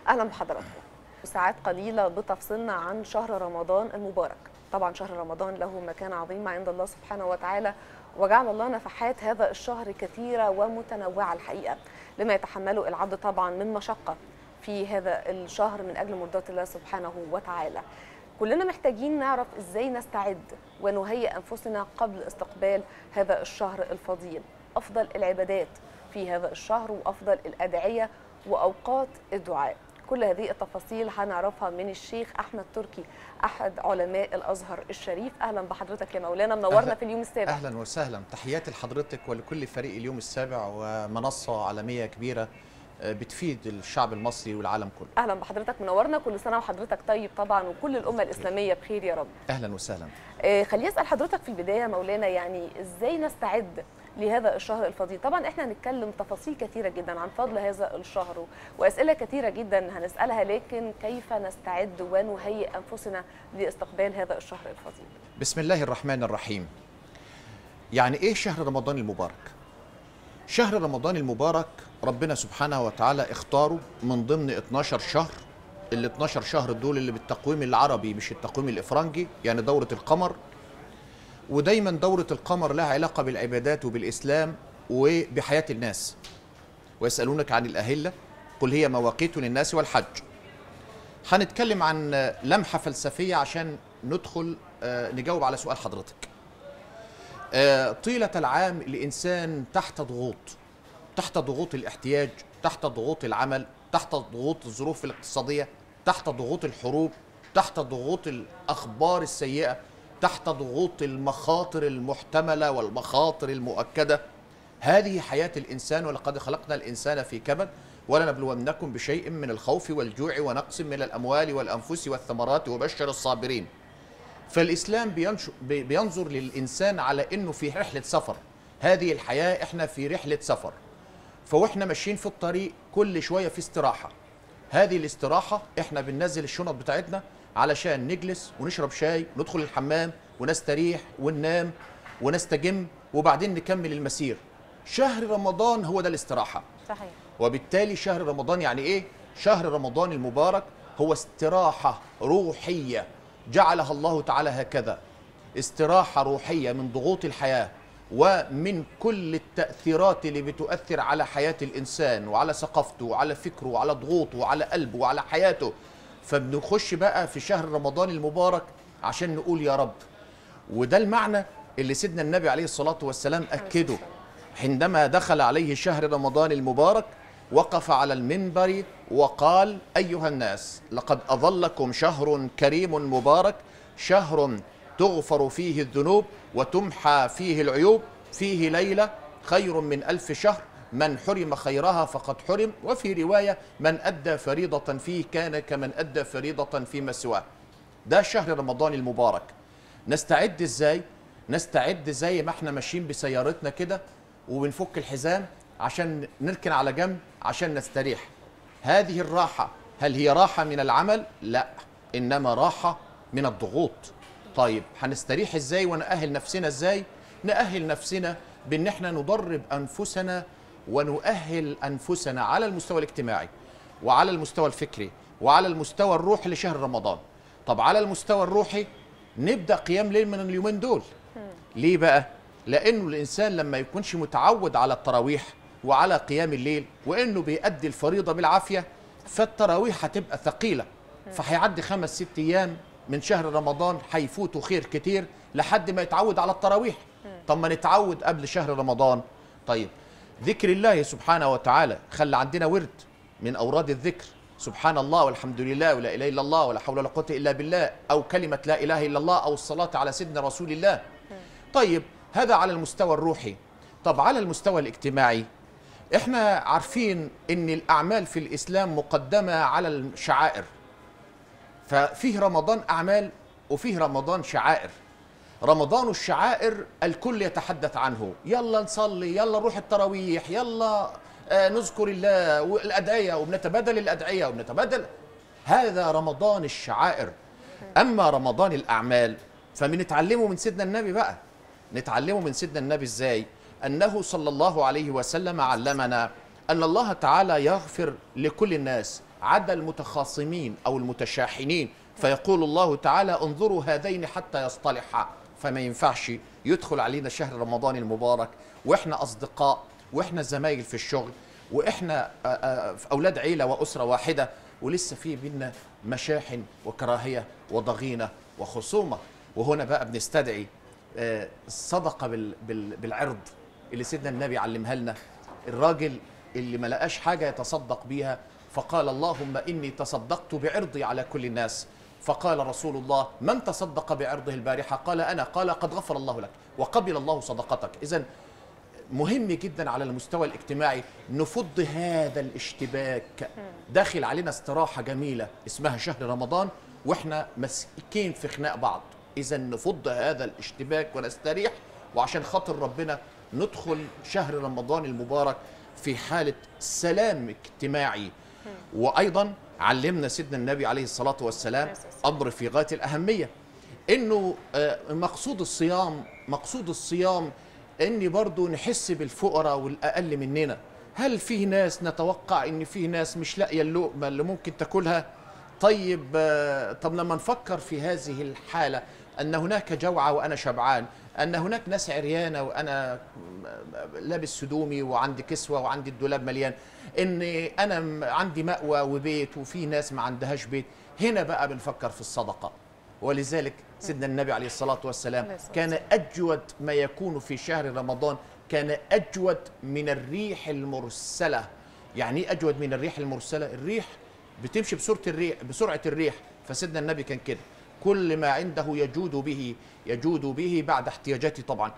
اهلا بحضراتكم ساعات قليله بتفصلنا عن شهر رمضان المبارك طبعا شهر رمضان له مكان عظيم عند الله سبحانه وتعالى وجعل الله نفحات هذا الشهر كثيره ومتنوعه الحقيقه لما يتحمله العبد طبعا من مشقه في هذا الشهر من اجل مرضاه الله سبحانه وتعالى كلنا محتاجين نعرف ازاي نستعد ونهيئ انفسنا قبل استقبال هذا الشهر الفضيل افضل العبادات في هذا الشهر وافضل الادعيه واوقات الدعاء كل هذه التفاصيل هنعرفها من الشيخ احمد تركي احد علماء الازهر الشريف اهلا بحضرتك يا مولانا منورنا أهلا- في اليوم السابع اهلا وسهلا تحياتي لحضرتك ولكل فريق اليوم السابع ومنصه عالميه كبيره آه، بتفيد الشعب المصري والعالم كله اهلا بحضرتك منورنا كل سنه وحضرتك طيب طبعا وكل الامه الاسلاميه بخير يا رب اهلا وسهلا آه، خليني اسال حضرتك في البدايه يا مولانا يعني ازاي نستعد لهذا الشهر الفضيل طبعا احنا هنتكلم تفاصيل كثيره جدا عن فضل هذا الشهر واسئله كثيره جدا هنسالها لكن كيف نستعد ونهيئ انفسنا لاستقبال هذا الشهر الفضيل بسم الله الرحمن الرحيم يعني ايه شهر رمضان المبارك شهر رمضان المبارك ربنا سبحانه وتعالى اختاره من ضمن 12 شهر ال 12 شهر دول اللي بالتقويم العربي مش التقويم الافرنجي يعني دورة القمر ودايما دورة القمر لها علاقة بالعبادات وبالإسلام وبحياة الناس ويسألونك عن الأهلة قل هي مواقيت للناس والحج هنتكلم عن لمحة فلسفية عشان ندخل آه، نجاوب على سؤال حضرتك آه، طيلة العام الإنسان تحت ضغوط تحت ضغوط الاحتياج تحت ضغوط العمل تحت ضغوط الظروف الاقتصادية تحت ضغوط الحروب تحت ضغوط الأخبار السيئة تحت ضغوط المخاطر المحتملة والمخاطر المؤكدة هذه حياة الإنسان ولقد خلقنا الإنسان في كبد ولنبلونكم بشيء من الخوف والجوع ونقص من الأموال والأنفس والثمرات وبشر الصابرين فالإسلام بينش- بي- بينظر للإنسان على إنه في رحلة سفر هذه الحياة إحنا في رحلة سفر فواحنا ماشيين في الطريق كل شوية في استراحة هذه الاستراحة إحنا بننزل الشنط بتاعتنا علشان نجلس ونشرب شاي وندخل الحمام ونستريح وننام ونستجم وبعدين نكمل المسير شهر رمضان هو ده الاستراحة صحيح وبالتالي شهر رمضان يعني ايه شهر رمضان المبارك هو استراحة روحية جعلها الله تعالى هكذا استراحة روحية من ضغوط الحياة ومن كل التأثيرات اللي بتؤثر على حياة الإنسان وعلى ثقافته وعلى فكره وعلى ضغوطه وعلى قلبه وعلى حياته فبنخش بقى في شهر رمضان المبارك عشان نقول يا رب وده المعنى اللي سيدنا النبي عليه الصلاة والسلام أكده عندما دخل عليه شهر رمضان المبارك وقف على المنبر وقال أيها الناس لقد أظلكم شهر كريم مبارك شهر تغفر فيه الذنوب وتمحى فيه العيوب فيه ليلة خير من ألف شهر من حرم خيرها فقد حرم وفي رواية من أدى فريضة فيه كان كمن أدى فريضة فيما سواه ده شهر رمضان المبارك نستعد ازاي نستعد زي ما احنا ماشيين بسيارتنا كده وبنفك الحزام عشان نركن على جنب عشان نستريح هذه الراحة هل هي راحة من العمل لا انما راحة من الضغوط طيب هنستريح ازاي ونأهل نفسنا ازاي نأهل نفسنا بان احنا ندرب انفسنا ونؤهل انفسنا على المستوى الاجتماعي وعلى المستوى الفكري وعلى المستوى الروحي لشهر رمضان طب على المستوى الروحي نبدا قيام ليل من اليومين دول ليه بقى لانه الانسان لما يكونش متعود على التراويح وعلى قيام الليل وانه بيأدي الفريضه بالعافيه فالتراويح هتبقى ثقيله فهيعدي خمس ست ايام من شهر رمضان هيفوتوا خير كتير لحد ما يتعود على التراويح طب ما نتعود قبل شهر رمضان طيب ذكر الله سبحانه وتعالى خلى عندنا ورد من اوراد الذكر سبحان الله والحمد لله ولا اله الا الله ولا حول ولا قوه الا بالله او كلمه لا اله الا الله او الصلاه على سيدنا رسول الله طيب هذا على المستوى الروحي طب على المستوى الاجتماعي احنا عارفين ان الاعمال في الاسلام مقدمه على الشعائر ففيه رمضان اعمال وفيه رمضان شعائر رمضان الشعائر الكل يتحدث عنه يلا نصلي يلا نروح التراويح يلا آه، نذكر الله والادعيه وبنتبادل الادعيه وبنتبادل هذا رمضان الشعائر اما رمضان الاعمال فبنتعلمه من سيدنا النبي بقى نتعلمه من سيدنا النبي ازاي انه صلى الله عليه وسلم علمنا ان الله تعالى يغفر لكل الناس عدا المتخاصمين او المتشاحنين فيقول الله تعالى انظروا هذين حتى يصطلحا فما ينفعش يدخل علينا شهر رمضان المبارك واحنا اصدقاء واحنا زمايل في الشغل واحنا آه، آه، اولاد عيله واسره واحده ولسه في بينا مشاحن وكراهيه وضغينه وخصومه وهنا بقى بنستدعي آه، الصدقه بال- بال- بالعرض اللي سيدنا النبي علمها لنا الراجل اللي ما لقاش حاجه يتصدق بيها فقال اللهم اني تصدقت بعرضي على كل الناس فقال رسول الله من تصدق بعرضه البارحه قال انا قال قد غفر الله لك وقبل الله صدقتك اذا مهم جدا على المستوى الاجتماعي نفض هذا الاشتباك داخل علينا استراحة جميلة اسمها شهر رمضان واحنا مسكين في خناق بعض اذا نفض هذا الاشتباك ونستريح وعشان خاطر ربنا ندخل شهر رمضان المبارك في حالة سلام اجتماعي وايضا علمنا سيدنا النبي عليه الصلاة والسلام امر في غاية الاهمية انه آه، مقصود الصيام مقصود الصيام اني برضو نحس بالفقراء والاقل مننا هل في ناس نتوقع ان في ناس مش لاقيه اللقمه اللي ممكن تاكلها طيب آه، طب لما نفكر في هذه الحاله ان هناك جوعه وانا شبعان ان هناك ناس عريانه وانا لابس هدومي وعندي كسوه وعندي الدولاب مليان ان انا م- عندي مأوى وبيت وفي ناس ما عندهاش بيت هنا بقى بنفكر في الصدقه ولذلك سيدنا النبي عليه الصلاه والسلام عليه الصلاة كان اجود ما يكون في شهر رمضان كان اجود من الريح المرسله يعني ايه اجود من الريح المرسله الريح بتمشي بسرعه الريح بسرعه الريح فسيدنا النبي كان كده كل ما عنده يجود به يجود به بعد احتياجاته طبعا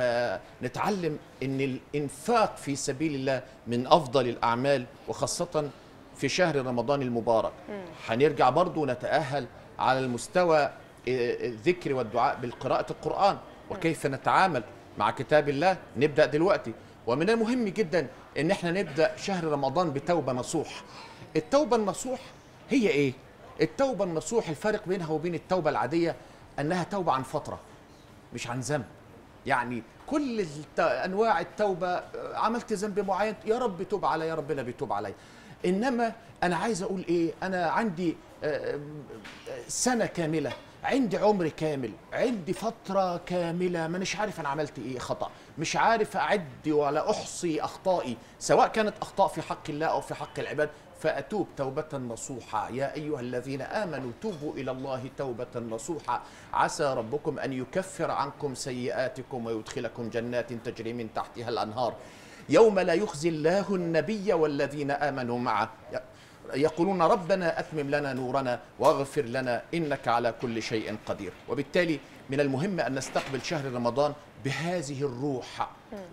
فنتعلم ان الانفاق في سبيل الله من افضل الاعمال وخاصه في شهر رمضان المبارك هنرجع برضو نتاهل على المستوى إيه، الذكر والدعاء بالقراءه القران وكيف نتعامل مع كتاب الله نبدا دلوقتي ومن المهم جدا ان احنا نبدا شهر رمضان بتوبه نصوح التوبه النصوح هي ايه التوبه النصوح الفرق بينها وبين التوبه العاديه انها توبه عن فتره مش عن ذنب يعني كل الت... انواع التوبه آه، عملت ذنب معين يا رب توب علي يا ربنا بيتوب علي انما انا عايز اقول ايه انا عندي آه، آه، سنه كامله عندي عمر كامل عندي فترة كاملة مانيش عارف أنا عملت إيه خطأ مش عارف أعد ولا أحصي أخطائي سواء كانت أخطاء في حق الله أو في حق العباد فأتوب توبة نصوحا يا أيها الذين آمنوا توبوا إلى الله توبة نصوحا عسى ربكم أن يكفر عنكم سيئاتكم ويدخلكم جنات تجري من تحتها الأنهار يوم لا يخزي الله النبي والذين آمنوا معه يقولون ربنا أتمم لنا نورنا واغفر لنا إنك على كل شيء قدير وبالتالي من المهم أن نستقبل شهر رمضان بهذه الروح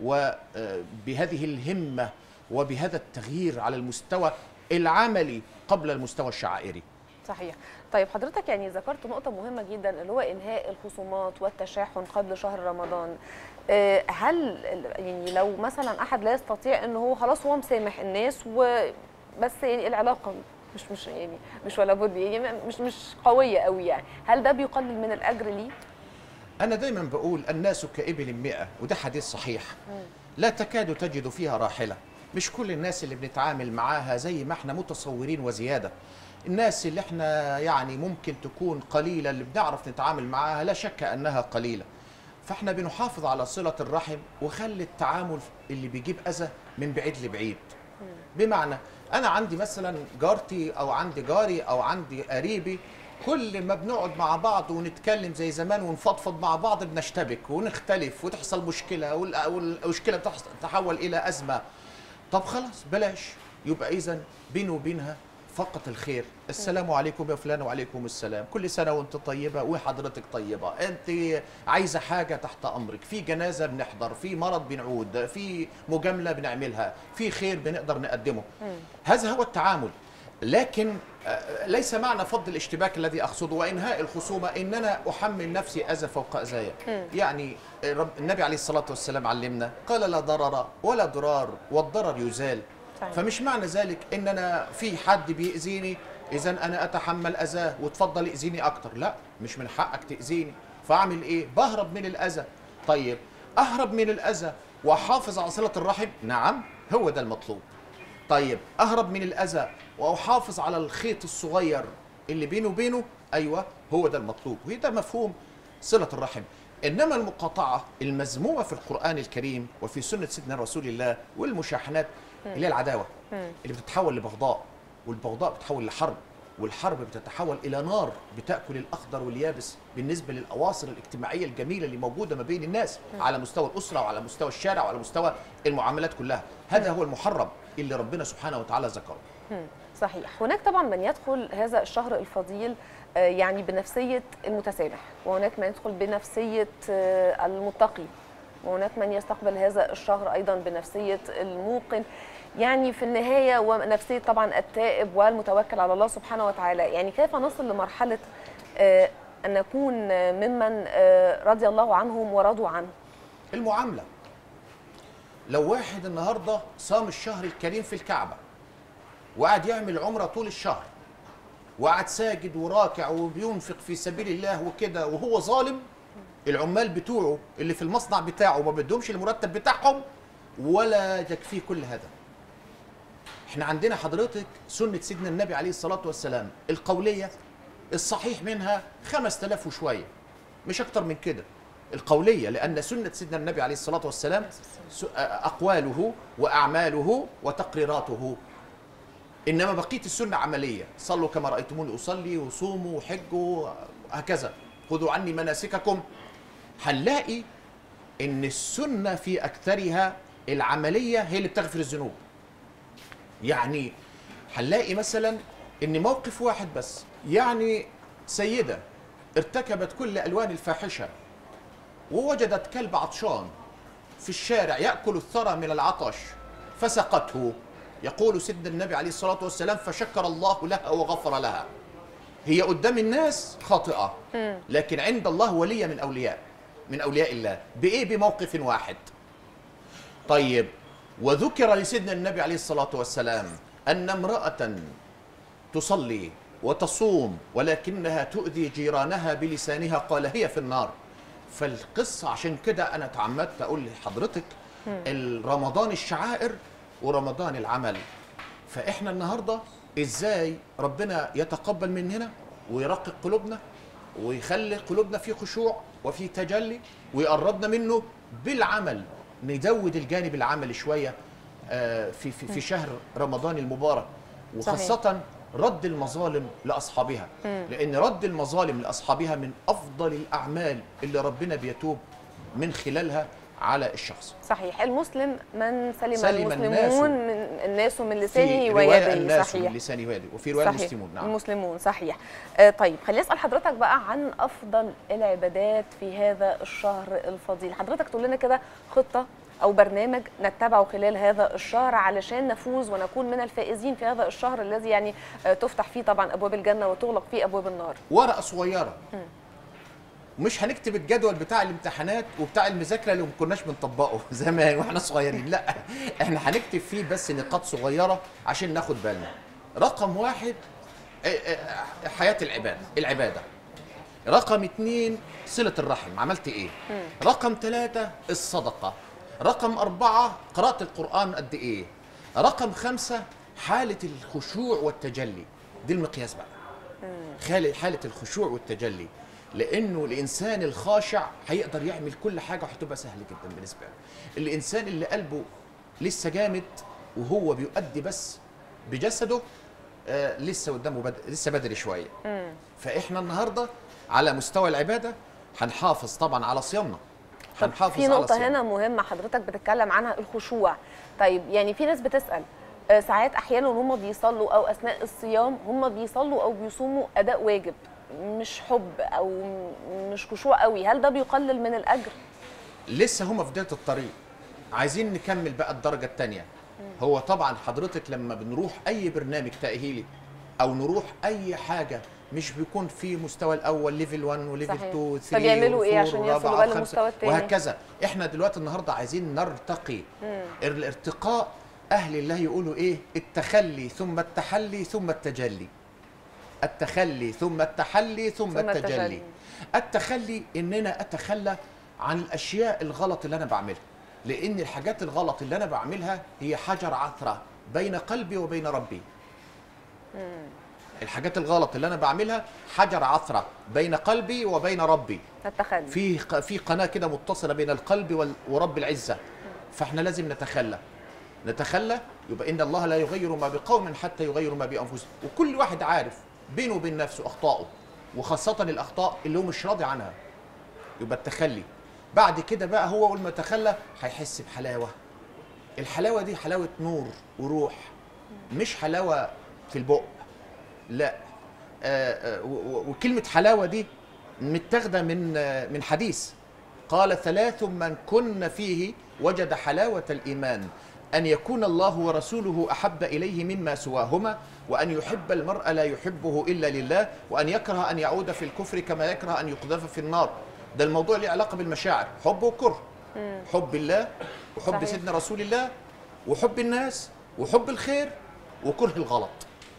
وبهذه الهمة وبهذا التغيير على المستوى العملي قبل المستوى الشعائري صحيح طيب حضرتك يعني ذكرت نقطة مهمة جدا اللي هو إنهاء الخصومات والتشاحن قبل شهر رمضان آه، هل ال- يعني لو مثلا أحد لا يستطيع إن هو خلاص هو مسامح الناس وبس يعني العلاقة مش مش يعني مش ولا بد يعني مش مش قوية قوي يعني هل ده بيقلل من الأجر ليه؟ أنا دايما بقول الناس كإبل مئة وده حديث صحيح لا تكاد تجد فيها راحلة مش كل الناس اللي بنتعامل معاها زي ما احنا متصورين وزيادة الناس اللي احنا يعني ممكن تكون قليلة اللي بنعرف نتعامل معاها لا شك أنها قليلة فاحنا بنحافظ على صلة الرحم وخلي التعامل اللي بيجيب أذى من بعيد لبعيد بمعنى انا عندي مثلا جارتي او عندي جاري او عندي قريبي كل ما بنقعد مع بعض ونتكلم زي زمان ونفضفض مع بعض بنشتبك ونختلف وتحصل مشكله وال- والمشكله بتحص- تتحول الى ازمه طب خلاص بلاش يبقى اذا بيني وبينها فقط الخير السلام عليكم يا فلان وعليكم السلام كل سنه وانت طيبه وحضرتك طيبه انت عايزه حاجه تحت امرك في جنازه بنحضر في مرض بنعود في مجامله بنعملها في خير بنقدر نقدمه هذا هو التعامل لكن آه، ليس معنى فض الاشتباك الذي اقصده وانهاء الخصومه ان انا احمل نفسي اذى فوق اذايا يعني رب النبي عليه الصلاه والسلام علمنا قال لا ضرر ولا ضرار والضرر يزال صحيح. فمش معنى ذلك ان انا في حد بيأذيني اذا انا اتحمل اذاه وتفضل اذيني اكتر لا مش من حقك تأذيني فاعمل ايه بهرب من الاذى طيب اهرب من الاذى واحافظ على صله الرحم نعم هو ده المطلوب طيب اهرب من الاذى واحافظ على الخيط الصغير اللي بينه وبينه ايوه هو ده المطلوب وهي ده مفهوم صله الرحم انما المقاطعه المذمومه في القران الكريم وفي سنه سيدنا رسول الله والمشاحنات اللي هي العداوه اللي بتتحول لبغضاء والبغضاء بتتحول لحرب والحرب بتتحول الى نار بتاكل الاخضر واليابس بالنسبه للاواصر الاجتماعيه الجميله اللي موجوده ما بين الناس على مستوى الاسره وعلى مستوى الشارع وعلى مستوى المعاملات كلها هذا هو المحرم اللي ربنا سبحانه وتعالى ذكره مم. صحيح هناك طبعا من يدخل هذا الشهر الفضيل آه، يعني بنفسية المتسامح وهناك من يدخل بنفسية آه، المتقي وهناك من يستقبل هذا الشهر أيضا بنفسية الموقن يعني في النهاية ونفسية طبعا التائب والمتوكل على الله سبحانه وتعالى يعني كيف نصل لمرحلة آه، أن نكون آه، ممن آه، رضي الله عنهم ورضوا عنه المعامله لو واحد النهارده صام الشهر الكريم في الكعبه وقعد يعمل عمره طول الشهر وقعد ساجد وراكع وبينفق في سبيل الله وكده وهو ظالم العمال بتوعه اللي في المصنع بتاعه ما بدهمش المرتب بتاعهم ولا يكفيه كل هذا احنا عندنا حضرتك سنة سيدنا النبي عليه الصلاة والسلام القولية الصحيح منها 5000 وشوية مش أكتر من كده القولية لأن سنة سيدنا النبي عليه الصلاة والسلام س- أقواله وأعماله وتقريراته إنما بقية السنة عملية صلوا كما رأيتموني أصلي وصوموا وحجوا هكذا خذوا عني مناسككم هنلاقي إن السنة في أكثرها العملية هي اللي بتغفر الذنوب يعني هنلاقي مثلا ان موقف واحد بس يعني سيده ارتكبت كل الوان الفاحشه ووجدت كلب عطشان في الشارع ياكل الثرى من العطش فسقته يقول سيدنا النبي عليه الصلاه والسلام فشكر الله لها وغفر لها هي قدام الناس خاطئه لكن عند الله وليه من اولياء من اولياء الله بايه بموقف واحد طيب وذكر لسيدنا النبي عليه الصلاة والسلام أن امرأة تصلي وتصوم ولكنها تؤذي جيرانها بلسانها قال هي في النار فالقصة عشان كده أنا تعمدت أقول لحضرتك رمضان الشعائر ورمضان العمل فإحنا النهاردة إزاي ربنا يتقبل مننا ويرقق قلوبنا ويخلي قلوبنا في خشوع وفي تجلي ويقربنا منه بالعمل نزود الجانب العملي شويه آه، في في في شهر رمضان المبارك وخاصه رد المظالم لاصحابها لان رد المظالم لاصحابها من افضل الاعمال اللي ربنا بيتوب من خلالها على الشخص صحيح المسلم من سلم, سلم المسلمون الناس من الناس من في لسانه روايه ويده الناس من صحيح لسانه ويده وفي روايه صحيح. المسلمون نعم المسلمون صحيح آه طيب خليني اسال حضرتك بقى عن افضل العبادات في هذا الشهر الفضيل حضرتك تقول لنا كده خطه او برنامج نتبعه خلال هذا الشهر علشان نفوز ونكون من الفائزين في هذا الشهر الذي يعني آه تفتح فيه طبعا ابواب الجنه وتغلق فيه ابواب النار ورقه صغيره مش هنكتب الجدول بتاع الامتحانات وبتاع المذاكره اللي ما كناش بنطبقه زمان واحنا صغيرين لا احنا هنكتب فيه بس نقاط صغيره عشان ناخد بالنا رقم واحد اه، اه، حياه العباده العباده رقم اتنين صله الرحم عملت ايه رقم ثلاثة الصدقه رقم أربعة قراءة القرآن قد إيه رقم خمسة حالة الخشوع والتجلي دي المقياس بقى خالق حالة الخشوع والتجلي لأنه الإنسان الخاشع هيقدر يعمل كل حاجة وهتبقى سهلة جدا بالنسبة له الإنسان اللي قلبه لسه جامد وهو بيؤدي بس بجسده آه لسه قدامه بد... لسه بدري شوية فإحنا النهاردة على مستوى العبادة هنحافظ طبعا على صيامنا طب هنحافظ في على نقطة صيامنا. هنا مهمة حضرتك بتتكلم عنها الخشوع طيب يعني في ناس بتسأل آه، ساعات أحيانا هم بيصلوا أو أثناء الصيام هم بيصلوا أو بيصوموا أداء واجب مش حب أو م- مش خشوع قوي هل ده بيقلل من الأجر؟ لسه هما في بدايه الطريق عايزين نكمل بقى الدرجه الثانيه هو طبعا حضرتك لما بنروح اي برنامج تاهيلي او نروح اي حاجه مش بيكون في مستوى الاول ليفل 1 وليفل صحيح. 2 3 فبيعملوا إيه عشان ورابعة يوصلوا بقى وخمسة للمستوى التاني؟ وهكذا احنا دلوقتي النهارده عايزين نرتقي الارتقاء اهل الله يقولوا ايه التخلي ثم التحلي ثم التجلي التخلي ثم التحلي ثم, ثم التجلي. التجلي. التخلي ان انا اتخلى عن الاشياء الغلط اللي انا بعملها لان الحاجات الغلط اللي انا بعملها هي حجر عثره بين قلبي وبين ربي الحاجات الغلط اللي انا بعملها حجر عثره بين قلبي وبين ربي التخلي في ق- في قناه كده متصله بين القلب وال- ورب العزه فاحنا لازم نتخلى نتخلى يبقى ان الله لا يغير ما بقوم حتى يغيروا ما بانفسهم وكل واحد عارف بينه وبين نفسه اخطائه وخاصه الاخطاء اللي هو مش راضي عنها يبقى التخلي بعد كده بقى هو اول ما تخلى هيحس بحلاوه الحلاوه دي حلاوه نور وروح مش حلاوه في البق لا آه، آه، و- و- وكلمه حلاوه دي متاخده من آه، من حديث قال ثلاث من كن فيه وجد حلاوه الايمان ان يكون الله ورسوله احب اليه مما سواهما وان يحب المرء لا يحبه الا لله وان يكره ان يعود في الكفر كما يكره ان يقذف في النار ده الموضوع له علاقه بالمشاعر حب وكره حب الله وحب صحيح. سيدنا رسول الله وحب الناس وحب الخير وكره الغلط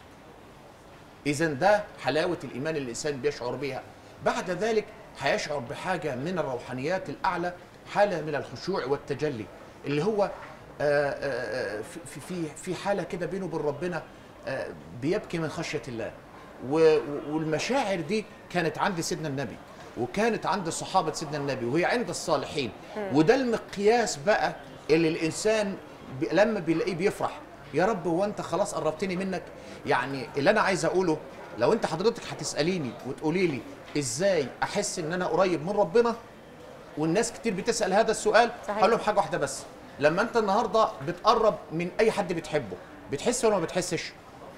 اذا ده حلاوه الايمان اللي الانسان بيشعر بها بعد ذلك هيشعر بحاجه من الروحانيات الاعلى حاله من الخشوع والتجلي اللي هو آه، آه، آه، في في في حاله كده بينه وبين ربنا آه، بيبكي من خشيه الله و- و- والمشاعر دي كانت عند سيدنا النبي وكانت عند صحابه سيدنا النبي وهي عند الصالحين وده المقياس بقى اللي الانسان بي- لما بيلاقيه بيفرح يا رب هو انت خلاص قربتني منك يعني اللي انا عايز اقوله لو انت حضرتك هتساليني وتقولي لي ازاي احس ان انا قريب من ربنا والناس كتير بتسال هذا السؤال صحيح. هقول لهم حاجه واحده بس لما انت النهارده بتقرب من اي حد بتحبه بتحس ولا ما بتحسش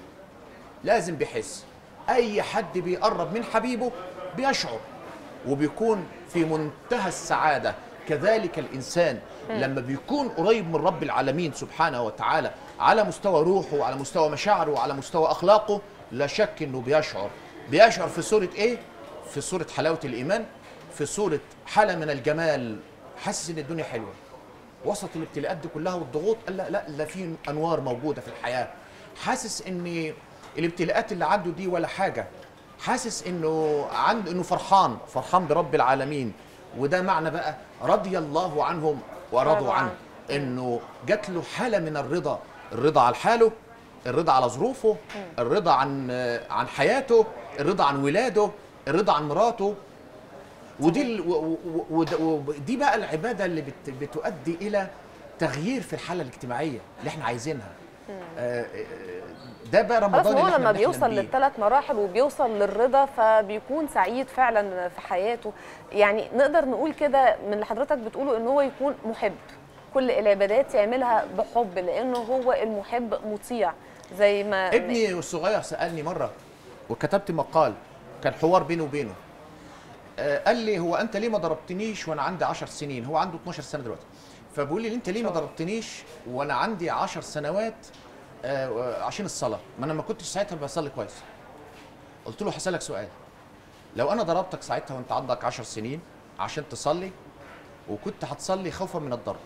لازم بيحس اي حد بيقرب من حبيبه بيشعر وبيكون في منتهى السعاده كذلك الانسان لما بيكون قريب من رب العالمين سبحانه وتعالى على مستوى روحه وعلى مستوى مشاعره وعلى مستوى اخلاقه لا شك انه بيشعر بيشعر في صوره ايه في صوره حلاوه الايمان في صوره حاله من الجمال حاسس ان الدنيا حلوه وسط الابتلاءات دي كلها والضغوط قال لا لا لا في انوار موجوده في الحياه حاسس ان الابتلاءات اللي عنده دي ولا حاجه حاسس انه عنده انه فرحان فرحان برب العالمين وده معنى بقى رضي الله عنهم ورضوا رضوا عنه انه جات له حاله من الرضا الرضا على حاله الرضا على ظروفه الرضا عن عن حياته الرضا عن ولاده الرضا عن مراته ودي ال- و- و- و- و- ودي بقى العباده اللي بت بتؤدي الى تغيير في الحاله الاجتماعيه اللي احنا عايزينها آه، آه، ده بقى رمضان خلاص ما هو اللي احنا لما بنحلم بيوصل بيه. للثلاث مراحل وبيوصل للرضا فبيكون سعيد فعلا في حياته يعني نقدر نقول كده من اللي حضرتك بتقوله ان هو يكون محب كل العبادات يعملها بحب لانه هو المحب مطيع زي ما ابني الصغير سالني مره وكتبت مقال كان حوار بيني وبينه آه، قال لي هو انت ليه ما ضربتنيش وانا عندي 10 سنين هو عنده 12 سنه دلوقتي فبيقول لي انت ليه ما شاء ضربتنيش وانا عندي 10 سنوات آه، عشان الصلاه ما انا ما كنتش ساعتها بصلي كويس قلت له هسالك سؤال لو انا ضربتك ساعتها وانت عندك 10 سنين عشان تصلي وكنت هتصلي خوفا من الضرب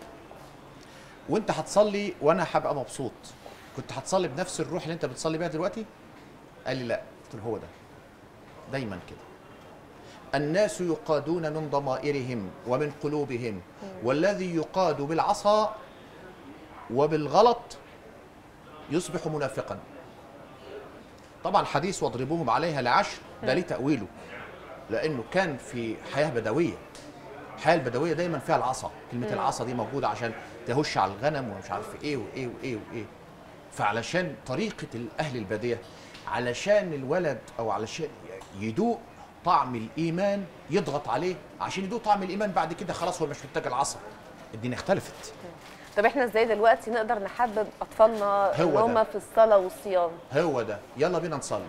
وانت هتصلي وانا هبقى مبسوط كنت هتصلي بنفس الروح اللي انت بتصلي بيها دلوقتي قال لي لا قلت له هو ده دايما كده الناس يقادون من ضمائرهم ومن قلوبهم والذي يقاد بالعصا وبالغلط يصبح منافقا طبعا حديث واضربوهم عليها لعشر ده ليه تأويله لأنه كان في حياة بدوية الحياة البدوية دايما فيها العصا كلمة العصا دي موجودة عشان تهش على الغنم ومش عارف ايه وايه وايه وايه فعلشان طريقة أهل البادية علشان الولد أو علشان يدوق طعم الإيمان يضغط عليه عشان يدوق طعم الإيمان بعد كده خلاص هو مش محتاج العصا الدنيا اختلفت طب احنا ازاي دلوقتي نقدر نحبب اطفالنا ان هو هم ده. في الصلاه والصيام هو ده يلا بينا نصلي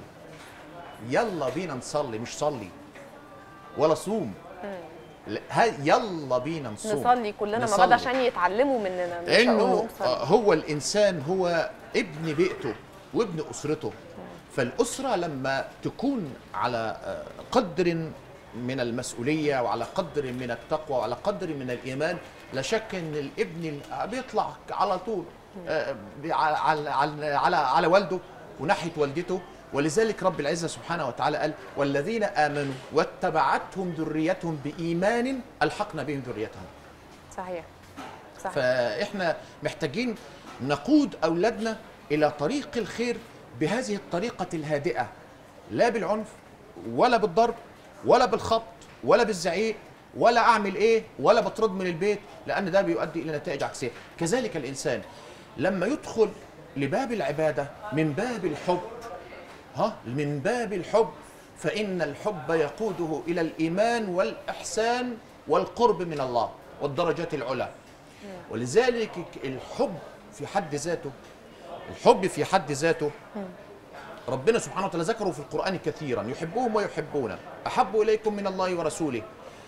يلا بينا نصلي مش صلي ولا صوم لا، ها- يلا بينا نصوم نصلي كلنا مع بعض نصلي. عشان يتعلموا مننا مش هقول لانه لهم صلي. هو الانسان هو ابن بيئته وابن اسرته فالاسره لما تكون على آه، قدر من المسؤوليه وعلى قدر من التقوى وعلى قدر من الايمان لا شك ان الابن ال- بيطلع على طول آه، بي- على على على على والده وناحيه والدته ولذلك رب العزه سبحانه وتعالى قال والذين امنوا واتبعتهم ذريتهم بايمان الحقنا بهم ذريتهم صحيح صحيح فاحنا محتاجين نقود اولادنا الى طريق الخير بهذه الطريقه الهادئه لا بالعنف ولا بالضرب ولا بالخبط ولا بالزعيق ولا اعمل ايه ولا بطرد من البيت لان ده بيؤدي الى نتائج عكسيه كذلك الانسان لما يدخل لباب العباده من باب الحب ها من باب الحب فإن الحب يقوده إلى الإيمان والإحسان والقرب من الله والدرجات العلى ولذلك الحب في حد ذاته الحب في حد ذاته ربنا سبحانه وتعالى ذكره في القرآن كثيرا يحبهم ويحبون أحب إليكم من الله ورسوله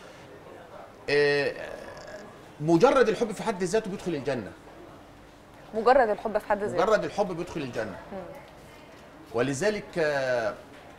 آه، مجرد الحب في حد ذاته بيدخل الجنة مجرد الحب في حد ذاته مجرد الحب بيدخل الجنة ولذلك آه،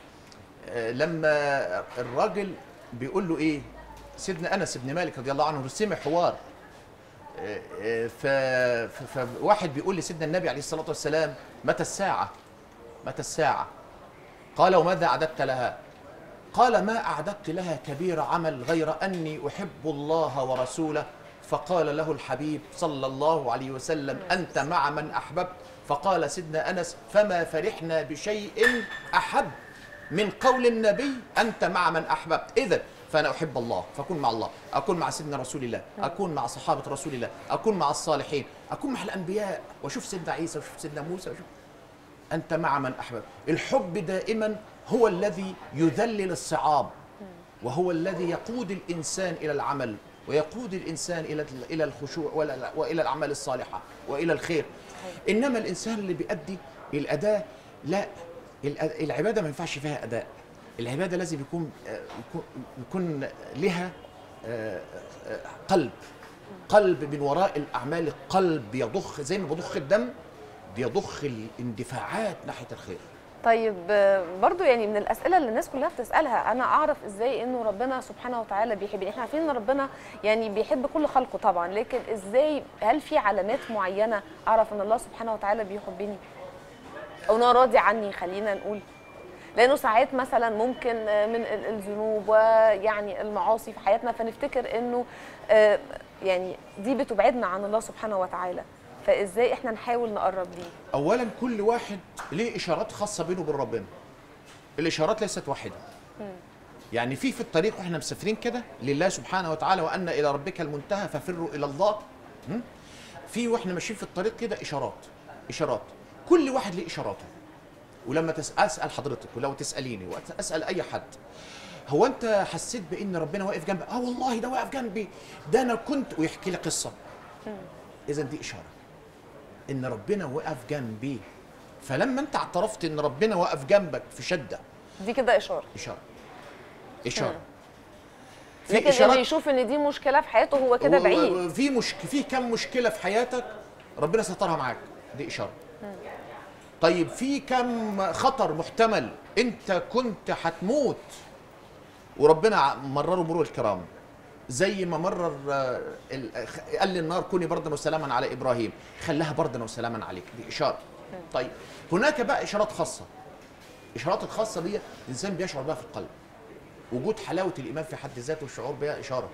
آه، لما الراجل بيقول له ايه سيدنا انس بن مالك رضي الله عنه سمع حوار آه، آه، ف- ف- فواحد بيقول لسيدنا النبي عليه الصلاه والسلام متى الساعه متى الساعه قال وماذا اعددت لها قال ما اعددت لها كبير عمل غير اني احب الله ورسوله فقال له الحبيب صلى الله عليه وسلم انت مع من احببت فقال سيدنا انس فما فرحنا بشيء احب من قول النبي انت مع من احببت اذا فانا احب الله فاكون مع الله اكون مع سيدنا رسول الله اكون مع صحابه رسول الله اكون مع الصالحين اكون مع الانبياء واشوف سيدنا عيسى واشوف سيدنا موسى واشوف أنت مع من أحبب الحب دائما هو الذي يذلل الصعاب وهو الذي يقود الإنسان إلى العمل ويقود الإنسان إلى إلى الخشوع ولا- وإلى الأعمال الصالحة وإلى الخير إنما الإنسان اللي بيأدي الأداء لا الأ- العبادة ما ينفعش فيها أداء العبادة لازم يكون آه، يكون, يكون لها آه، آه، قلب قلب من وراء الأعمال القلب يضخ زي ما بضخ الدم بيضخ الاندفاعات ناحية الخير طيب آه، برضو يعني من الاسئله اللي الناس كلها بتسالها انا اعرف ازاي انه ربنا سبحانه وتعالى بيحبني احنا عارفين ان ربنا يعني بيحب كل خلقه طبعا لكن ازاي هل في علامات معينه اعرف ان الله سبحانه وتعالى بيحبني او انه راضي عني خلينا نقول لانه ساعات مثلا ممكن آه، من ال- الذنوب ويعني المعاصي في حياتنا فنفتكر انه آه، يعني دي بتبعدنا عن الله سبحانه وتعالى فازاي احنا نحاول نقرب ليه أولا كل واحد ليه إشارات خاصة بينه وبين ربنا الإشارات ليست واحدة يعني في في الطريق واحنا مسافرين كده لله سبحانه وتعالى وأن إلى ربك المنتهى ففروا إلى الله م? في واحنا ماشيين في الطريق كده إشارات إشارات كل واحد ليه إشاراته ولما تسأل أسأل حضرتك ولو تسأليني وأسأل أي حد هو أنت حسيت بإن ربنا واقف جنبك؟ آه والله ده واقف جنبي ده أنا كنت ويحكي لي قصة إذا دي إشارة ان ربنا وقف جنبي فلما انت اعترفت ان ربنا وقف جنبك في شده دي كده اشاره اشاره اشاره لكن اللي يشوف ان دي مشكله في حياته هو كده و- بعيد و- في مشك في كم مشكله في حياتك ربنا سترها معاك دي اشاره طيب في كم خطر محتمل انت كنت هتموت وربنا ع- مرره مرور الكرام زي ما مرر آه، ال- خ- قال للنار كوني بردا وسلاما على ابراهيم خلاها بردا وسلاما عليك دي اشاره طيب هناك بقى اشارات خاصه الاشارات الخاصه دي الانسان بيشعر بها في القلب وجود حلاوه الايمان في حد ذاته والشعور بها اشاره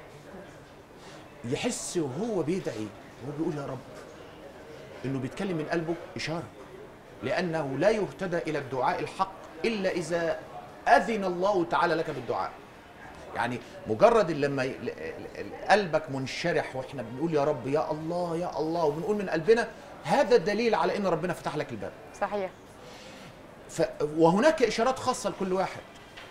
يحس وهو بيدعي وهو بيقول يا رب انه بيتكلم من قلبه اشاره لانه لا يهتدى الى الدعاء الحق الا اذا اذن الله تعالى لك بالدعاء يعني مجرد لما ي- ل- ل- قلبك منشرح واحنا بنقول يا رب يا الله يا الله وبنقول من قلبنا هذا دليل على ان ربنا فتح لك الباب صحيح ف وهناك اشارات خاصه لكل واحد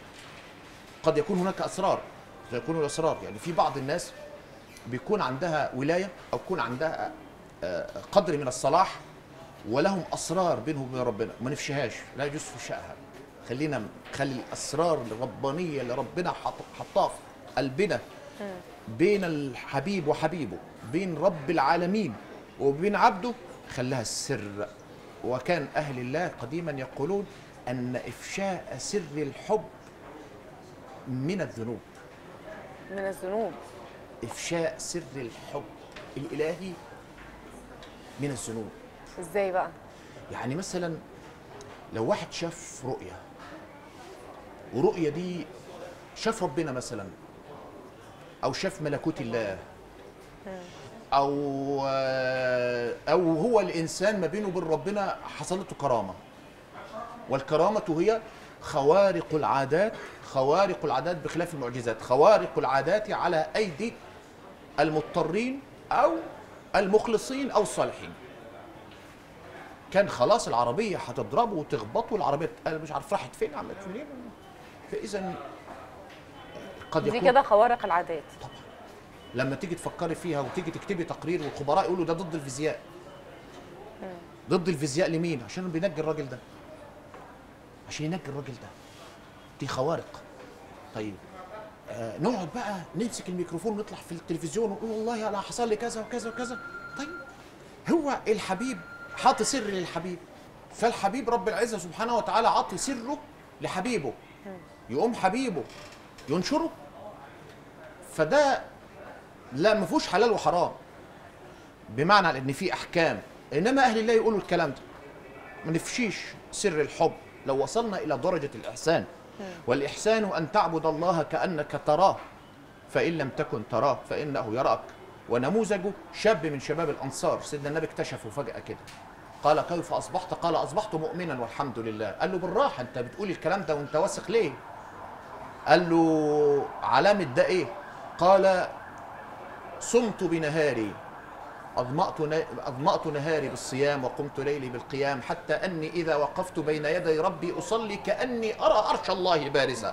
قد يكون هناك اسرار قد يكون الاسرار يعني في بعض الناس بيكون عندها ولايه او يكون عندها آه، قدر من الصلاح ولهم اسرار بينهم وبين ربنا ما نفشهاش لا يجوز فشائها خلينا خلي الاسرار الربانيه اللي ربنا حط- حطها في قلبنا بين الحبيب وحبيبه بين رب العالمين وبين عبده خلاها السر وكان أهل الله قديما يقولون أن إفشاء سر الحب من الذنوب من الذنوب إفشاء سر الحب الإلهي من الذنوب ازاي بقى يعني مثلا لو واحد شاف رؤية ورؤية دي شاف ربنا مثلا أو شاف ملكوت الله او آه، او هو الانسان ما بينه وبين ربنا حصلته كرامه والكرامه هي خوارق العادات خوارق العادات بخلاف المعجزات خوارق العادات على ايدي المضطرين او المخلصين او الصالحين كان خلاص العربيه هتضربه وتخبطه العربيه انا مش عارف راحت فين عملت فين فاذا قد دي يكون كده خوارق العادات لما تيجي تفكري فيها وتيجي تكتبي تقرير والخبراء يقولوا ده ضد الفيزياء ضد الفيزياء لمين عشان بينجي الراجل ده عشان ينجي الراجل ده دي خوارق طيب آه نقعد بقى نمسك الميكروفون ونطلع في التلفزيون ونقول والله انا حصل لي كذا وكذا وكذا طيب هو الحبيب حاطط سر للحبيب فالحبيب رب العزه سبحانه وتعالى عطي سره لحبيبه يقوم حبيبه ينشره فده لا ما فيهوش حلال وحرام بمعنى ان في احكام انما اهل الله يقولوا الكلام ده ما نفشيش سر الحب لو وصلنا الى درجه الاحسان والاحسان ان تعبد الله كانك تراه فان لم تكن تراه فانه يراك ونموذجه شاب من شباب الانصار سيدنا النبي اكتشفه فجاه كده قال كيف اصبحت قال اصبحت مؤمنا والحمد لله قال له بالراحه انت بتقول الكلام ده وانت واثق ليه قال له علامه ده ايه قال صمت بنهاري أظمأت, نا- أظمأت نهاري بالصيام وقمت ليلي بالقيام حتى أني إذا وقفت بين يدي ربي أصلي كأني أرى عرش الله بارزا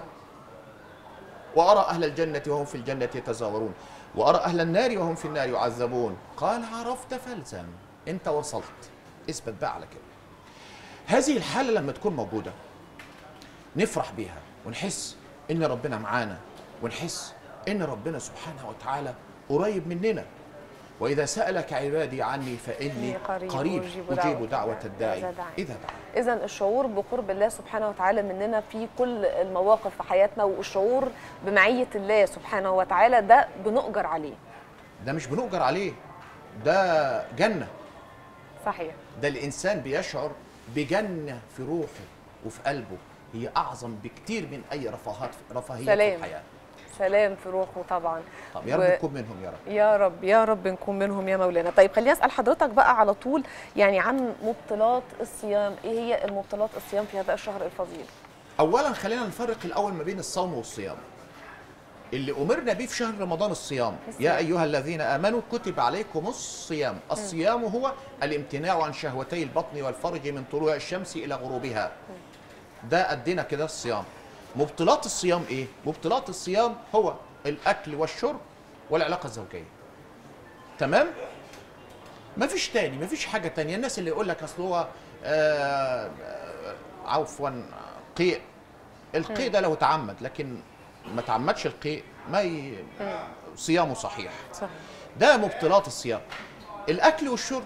وأرى أهل الجنة وهم في الجنة يتزاورون وأرى أهل النار وهم في النار يعذبون قال عرفت فالزم أنت وصلت اثبت بقى على كده هذه الحالة لما تكون موجودة نفرح بيها ونحس إن ربنا معانا ونحس إن ربنا سبحانه وتعالى قريب مننا وإذا سألك عبادي عني فإني إني قريب قريب أجيب أجيب دعوة دعوة الداعي الداعي إذا دعاني. إذا دعاني اذا الشعور بقرب الله سبحانه وتعالى مننا في كل المواقف في حياتنا والشعور بمعيه الله سبحانه وتعالى ده بنؤجر عليه ده مش بنؤجر عليه ده جنة صحيح ده الإنسان بيشعر بجنة في روحه وفي قلبه هي أعظم بكتير من أي رفاهات رفاهية في سلام. الحياة سلام في روحه طبعا طب يا رب و- نكون منهم يا رب يا رب يا رب نكون منهم يا مولانا طيب خليني اسال حضرتك بقى على طول يعني عن مبطلات الصيام ايه هي المبطلات الصيام في هذا الشهر الفضيل اولا خلينا نفرق الاول ما بين الصوم والصيام اللي امرنا به في شهر رمضان الصيام يا ايها الذين امنوا كتب عليكم الصيام الصيام هو الامتناع عن شهوتي البطن والفرج من طلوع الشمس الى غروبها ده ادينا كده الصيام مبطلات الصيام ايه مبطلات الصيام هو الاكل والشرب والعلاقه الزوجيه تمام مفيش تاني مفيش حاجه تانية الناس اللي يقول لك اصل هو آه، آه، عفوا قيء القيء ده لو تعمد لكن ما تعمدش القيء ما ي... صيامه صحيح صحيح ده مبطلات الصيام الاكل والشرب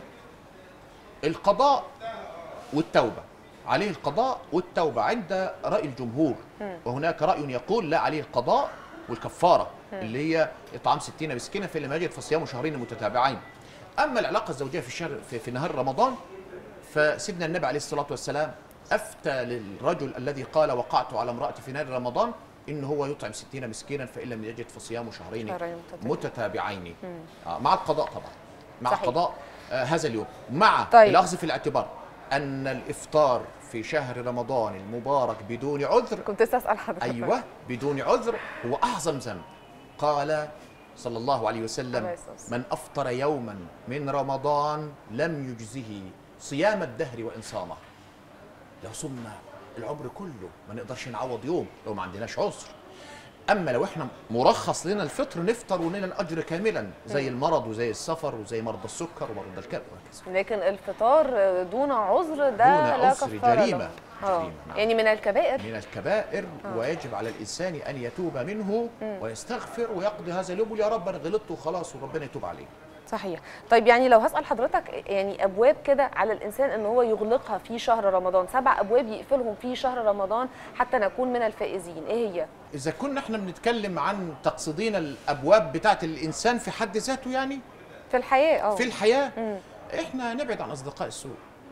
القضاء والتوبه عليه القضاء والتوبه عند راي الجمهور وهناك راي يقول لا عليه القضاء والكفاره اللي هي اطعام 60 مسكينا في لم يجد فصيام شهرين متتابعين اما العلاقه الزوجيه في الشهر في, في نهار رمضان فسيدنا النبي عليه الصلاه والسلام افتى للرجل الذي قال وقعت على امراتي في نهار رمضان ان هو يطعم 60 مسكينا فان لم يجد فصيام شهرين شهرين متتابعين. متتابعين آه مع القضاء طبعا مع صحيح. قضاء آه هذا اليوم مع طيب. الاخذ في الاعتبار ان الافطار في شهر رمضان المبارك بدون عذر كنت لسه اسال حضرتك ايوه بدون عذر هو اعظم ذنب قال صلى الله عليه وسلم عليه الصلاة والسلام. من افطر يوما من رمضان لم يجزه صيام الدهر وان صامه لو صمنا العمر كله ما نقدرش نعوض يوم لو ما عندناش عذر اما لو احنا مرخص لنا الفطر نفطر ولنا الاجر كاملا زي المرض وزي السفر وزي مرضى السكر ومرضى الكبد وهكذا لكن الفطار دون عذر ده دون لا عذر كفاره جريمة. له. آه. جريمة، نعم. يعني من الكبائر من الكبائر ويجب على الانسان ان يتوب منه ويستغفر ويقضي هذا اليوم ويقول يا رب انا غلطت وخلاص وربنا يتوب عليه صحيح طيب يعني لو هسال حضرتك يعني ابواب كده على الانسان ان هو يغلقها في شهر رمضان سبع ابواب يقفلهم في شهر رمضان حتى نكون من الفائزين ايه هي اذا كنا احنا بنتكلم عن تقصدين الابواب بتاعه الانسان في حد ذاته يعني في الحياه اه في الحياه احنا نبعد عن اصدقاء السوء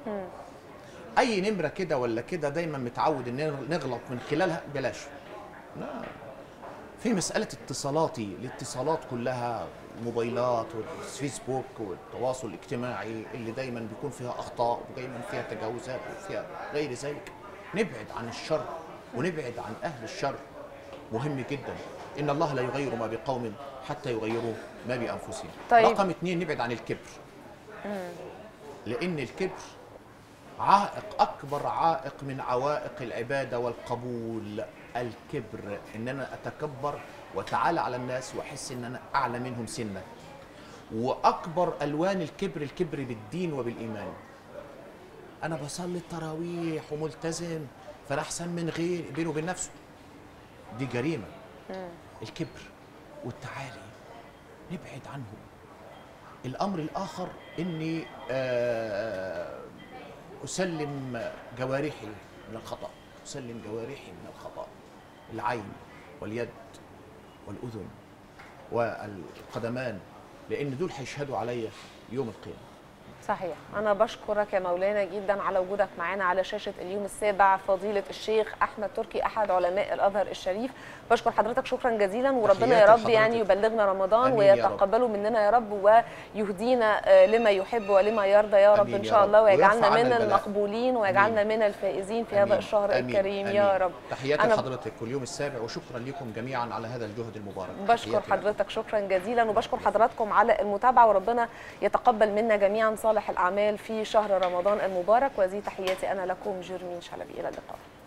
اي نمره كده ولا كده دايما متعود ان نغلط من خلالها بلاش لا في مسألة اتصالاتي الاتصالات كلها الموبايلات والفيسبوك والتواصل الاجتماعي اللي دايما بيكون فيها أخطاء ودايما فيها تجاوزات وفيها غير ذلك نبعد عن الشر ونبعد عن أهل الشر مهم جدا إن الله لا يغير ما بقوم حتى يغيروا ما بأنفسهم طيب. رقم اثنين نبعد عن الكبر لأن الكبر عائق أكبر عائق من عوائق العبادة والقبول الكبر إن أنا أتكبر وأتعالى على الناس وأحس إن أنا أعلى منهم سنا وأكبر ألوان الكبر الكبر بالدين وبالإيمان أنا بصلي التراويح وملتزم فأنا أحسن من غير بينه وبين نفسه دي جريمة الكبر والتعالي نبعد عنه الأمر الآخر إني آه، أسلم جوارحي من الخطأ أسلم جوارحي من الخطأ العين واليد والأذن والقدمان لأن دول هيشهدوا عليا يوم القيامة صحيح أنا بشكرك يا مولانا جدا على وجودك معانا على شاشة اليوم السابع فضيلة الشيخ أحمد تركي أحد علماء الأزهر الشريف بشكر حضرتك شكرا جزيلا وربنا يا تحياتي رب يعني لحضرتك. يبلغنا رمضان آمين يا رب. ويتقبله مننا يا رب ويهدينا آه، لما يحب ولما يرضى يا رب آمين إن يا شاء رب. الله ويرفع ويجعلنا عنا من البلاء. المقبولين ويجعلنا من الفائزين في هذا آمين. الشهر آمين. الكريم آمين. يا رب تحياتي أنا لحضرتك واليوم السابع وشكرا لكم جميعا على هذا الجهد المبارك بشكر تحياتي لكم. حضرتك شكرا جزيلا وبشكر حضراتكم على المتابعه وربنا يتقبل منا جميعا صالح الاعمال في شهر رمضان المبارك وهذه تحياتي انا لكم جيرمين شلبي الى اللقاء